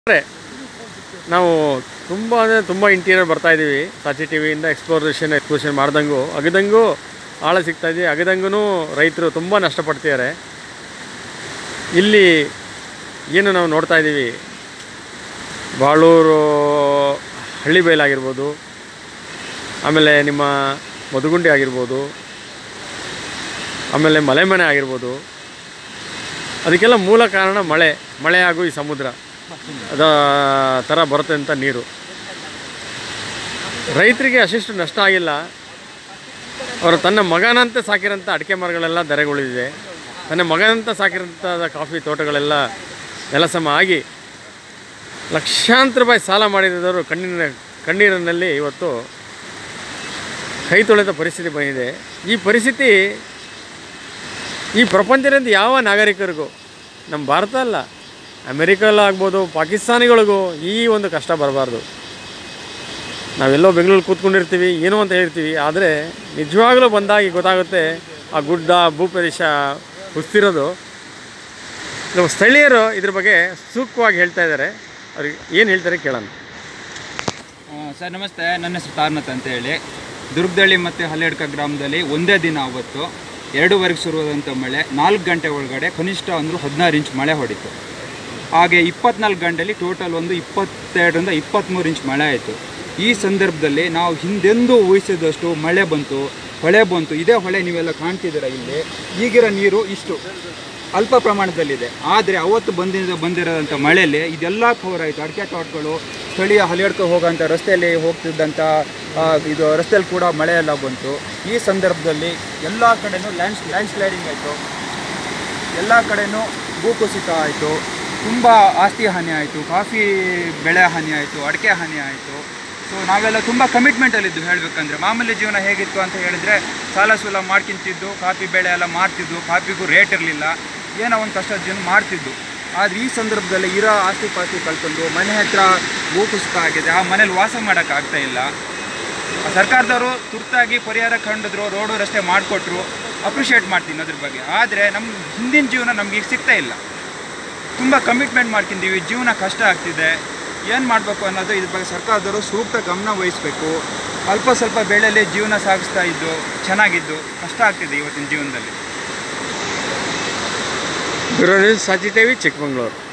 ಅಂದರೆ ನಾವು ತುಂಬ ಅಂದರೆ ತುಂಬ ಇಂಟೀರಿಯರ್ ಬರ್ತಾ ಇದ್ದೀವಿ ಸಾಚಿ ಟಿ ವಿಯಿಂದ ಎಕ್ಸ್ಪ್ಲೋರೇಷನ್ ಎಕ್ಸ್ಪ್ಲೋರೇಷನ್ ಮಾಡ್ದಂಗೂ ಅಗದಂಗೂ ಆಳ ಸಿಗ್ತಾ ಇದೆ ಅಗದಂಗೂ ರೈತರು ತುಂಬ ನಷ್ಟಪಡ್ತಿದ್ದಾರೆ ಇಲ್ಲಿ ಏನು ನಾವು ನೋಡ್ತಾ ಇದ್ದೀವಿ ಬಾಳೂರು ಹಳ್ಳಿ ಬಯಲಾಗಿರ್ಬೋದು ಆಮೇಲೆ ನಿಮ್ಮ ಮಧುಗುಂಡಿ ಆಗಿರ್ಬೋದು ಆಮೇಲೆ ಮಲೆಮನೆ ಆಗಿರ್ಬೋದು ಅದಕ್ಕೆಲ್ಲ ಮೂಲ ಕಾರಣ ಮಳೆ ಮಳೆ ಹಾಗೂ ಈ ಸಮುದ್ರ ಅದ ಥರ ಬರುತ್ತೆ ಅಂತ ನೀರು ರೈತರಿಗೆ ಅಷ್ಟಿಷ್ಟು ನಷ್ಟ ಆಗಿಲ್ಲ ಅವರು ತನ್ನ ಮಗನಂತೆ ಸಾಕಿರೋಂಥ ಅಡಿಕೆ ಮರಗಳೆಲ್ಲ ಧರೆಗುಳಿದಿದೆ ತನ್ನ ಮಗನಂತ ಸಾಕಿರೋಂಥ ಕಾಫಿ ತೋಟಗಳೆಲ್ಲ ನೆಲಸಮ ಆಗಿ ಲಕ್ಷಾಂತರ ರೂಪಾಯಿ ಸಾಲ ಮಾಡಿದವರು ಕಣ್ಣಿನ ಕಣ್ಣೀರಿನಲ್ಲಿ ಇವತ್ತು ಕೈ ತೊಳೆದ ಪರಿಸ್ಥಿತಿ ಬಂದಿದೆ ಈ ಪರಿಸ್ಥಿತಿ ಈ ಪ್ರಪಂಚದಿಂದ ಯಾವ ನಾಗರಿಕರಿಗೂ ನಮ್ಮ ಭಾರತ ಅಲ್ಲ ಅಮೆರಿಕಲ್ಲಾಗ್ಬೋದು ಪಾಕಿಸ್ತಾನಿಗಳಿಗೂ ಈ ಒಂದು ಕಷ್ಟ ಬರಬಾರ್ದು ನಾವೆಲ್ಲೋ ಬೆಂಗಳೂರು ಕೂತ್ಕೊಂಡಿರ್ತೀವಿ ಏನೋ ಅಂತ ಹೇಳ್ತೀವಿ ಆದರೆ ನಿಜವಾಗ್ಲೂ ಬಂದಾಗಿ ಗೊತ್ತಾಗುತ್ತೆ ಆ ಗುಡ್ಡ ಭೂಪ್ರದೇಶ ಹುಸ್ತಿರೋದು ನಮ್ಮ ಸ್ಥಳೀಯರು ಇದ್ರ ಬಗ್ಗೆ ಸೂಕ್ತವಾಗಿ ಹೇಳ್ತಾ ಇದ್ದಾರೆ ಅವ್ರಿಗೆ ಏನು ಹೇಳ್ತಾರೆ ಕೇಳೋಣ ಆ, ಸರ್ ನಮಸ್ತೆ ನನ್ನ ಹೆಸರು ತಾರ್ನತ್ ಅಂತ ಹೇಳಿ ದುರ್ಗದಳ್ಳಿ ಮತ್ತು ಹಲ್ಲೆಡ್ಕ ಗ್ರಾಮದಲ್ಲಿ ಒಂದೇ ದಿನ ಅವತ್ತು ಎರಡೂವರೆಗೆ ಶುರುವಾದಂಥ ಮಳೆ ನಾಲ್ಕು ಗಂಟೆ ಒಳಗಡೆ ಕನಿಷ್ಠ ಅಂದರೂ ಹದಿನಾರು ಇಂಚ್ ಮಳೆ ಹೊಡಿತು ಹಾಗೆ ಇಪ್ಪತ್ನಾಲ್ಕು ಗಂಟೆಯಲ್ಲಿ ಟೋಟಲ್ ಒಂದು ಇಪ್ಪತ್ತೆರಡರಿಂದ ಇಪ್ಪತ್ತ್ಮೂರು ಇಂಚ್ ಮಳೆ ಆಯಿತು ಈ ಸಂದರ್ಭದಲ್ಲಿ ನಾವು ಹಿಂದೆಂದೂ ಊಹಿಸಿದಷ್ಟು ಮಳೆ ಬಂತು ಹೊಳೆ ಬಂತು ಇದೇ ಹೊಳೆ ನೀವೆಲ್ಲ ಕಾಣ್ತಿದ್ದೀರ ಇಲ್ಲಿ ಈಗಿರೋ ನೀರು ಇಷ್ಟು ಅಲ್ಪ ಪ್ರಮಾಣದಲ್ಲಿದೆ ಆದರೆ ಅವತ್ತು ಬಂದಿದ್ದ ಬಂದಿರೋದಂಥ ಮಳೆಯಲ್ಲಿ ಇದೆಲ್ಲ ಕವರ್ ಆಯಿತು ಅಡಿಕೆ ತೋಟಗಳು ಸ್ಥಳೀಯ ಹಲಿಯಡ್ಕೊ ಹೋಗೋಂಥ ರಸ್ತೆಯಲ್ಲಿ ಹೋಗ್ತಿದ್ದಂಥ ಆ, ಇದು ರಸ್ತೆಯಲ್ಲಿ ಕೂಡ ಮಳೆ ಎಲ್ಲ ಬಂತು ಈ ಸಂದರ್ಭದಲ್ಲಿ ಎಲ್ಲ ಕಡೆನೂ ಲ್ಯಾಂಡ್ ಲ್ಯಾಂಡ್ ಸ್ಲೈಡಿಂಗ್ ಆಯಿತು ಎಲ್ಲ ಕಡೆನೂ ಭೂಕುಸಿತ ಆಯಿತು ತುಂಬ ಆಸ್ತಿ ಹಾನಿ ಆಯಿತು ಕಾಫಿ ಬೆಳೆ ಹಾನಿ ಆಯಿತು ಅಡಿಕೆ ಹಾನಿ ಆಯಿತು ಸೊ ನಾವೆಲ್ಲ ತುಂಬ ಕಮಿಟ್ಮೆಂಟಲ್ಲಿದ್ದು ಹೇಳಬೇಕಂದ್ರೆ ಮಾಮೂಲಿ ಜೀವನ ಹೇಗಿತ್ತು ಅಂತ ಹೇಳಿದರೆ ಸಾಲ ಸೂಲ ಮಾಡ್ಕಿಂತಿದ್ದು ಕಾಫಿ ಬೆಳೆ ಎಲ್ಲ ಮಾರ್ತಿದ್ದು ಕಾಫಿಗೂ ರೇಟ್ ಇರಲಿಲ್ಲ ಏನೋ ಒಂದು ಕಷ್ಟದ ಜೀವನ ಮಾಡ್ತಿದ್ದು ಆದರೆ ಈ ಸಂದರ್ಭದಲ್ಲಿ ಇರೋ ಆಸ್ತಿ ಪಾಸ್ತಿ ಕಳ್ಕೊಂಡು ಮನೆ ಹತ್ರ ಭೂಕುಸಿತ ಆಗಿದೆ ಆ ಮನೇಲಿ ವಾಸ ಮಾಡೋಕ್ಕಾಗ್ತಾ ಇಲ್ಲ ಸರ್ಕಾರದವರು ತುರ್ತಾಗಿ ಪರಿಹಾರ ಕಂಡಿದ್ರು ರೋಡು ರಸ್ತೆ ಮಾಡಿಕೊಟ್ರು ಅಪ್ರಿಷಿಯೇಟ್ ಮಾಡ್ತೀನಿ ಅದ್ರ ಬಗ್ಗೆ ಆದರೆ ನಮ್ಮ ಹಿಂದಿನ ಜೀವನ ನಮ್ಗೆ ಈಗ ಸಿಗ್ತಾ ಇಲ್ಲ ತುಂಬ ಕಮಿಟ್ಮೆಂಟ್ ಮಾಡ್ಕೊಂಡಿದ್ದೀವಿ ಜೀವನ ಕಷ್ಟ ಆಗ್ತಿದೆ ಏನು ಮಾಡಬೇಕು ಅನ್ನೋದು ಇದ್ರ ಬಗ್ಗೆ ಸರ್ಕಾರದವರು ಸೂಕ್ತ ಗಮನ ವಹಿಸಬೇಕು ಅಲ್ಪ ಸ್ವಲ್ಪ ಬೆಳೆಯಲ್ಲಿ ಜೀವನ ಸಾಗಿಸ್ತಾ ಇದ್ದು ಚೆನ್ನಾಗಿದ್ದು ಕಷ್ಟ ಆಗ್ತಿದೆ ಇವತ್ತಿನ ಜೀವನದಲ್ಲಿ bureau news Sachi T V Chikmagalur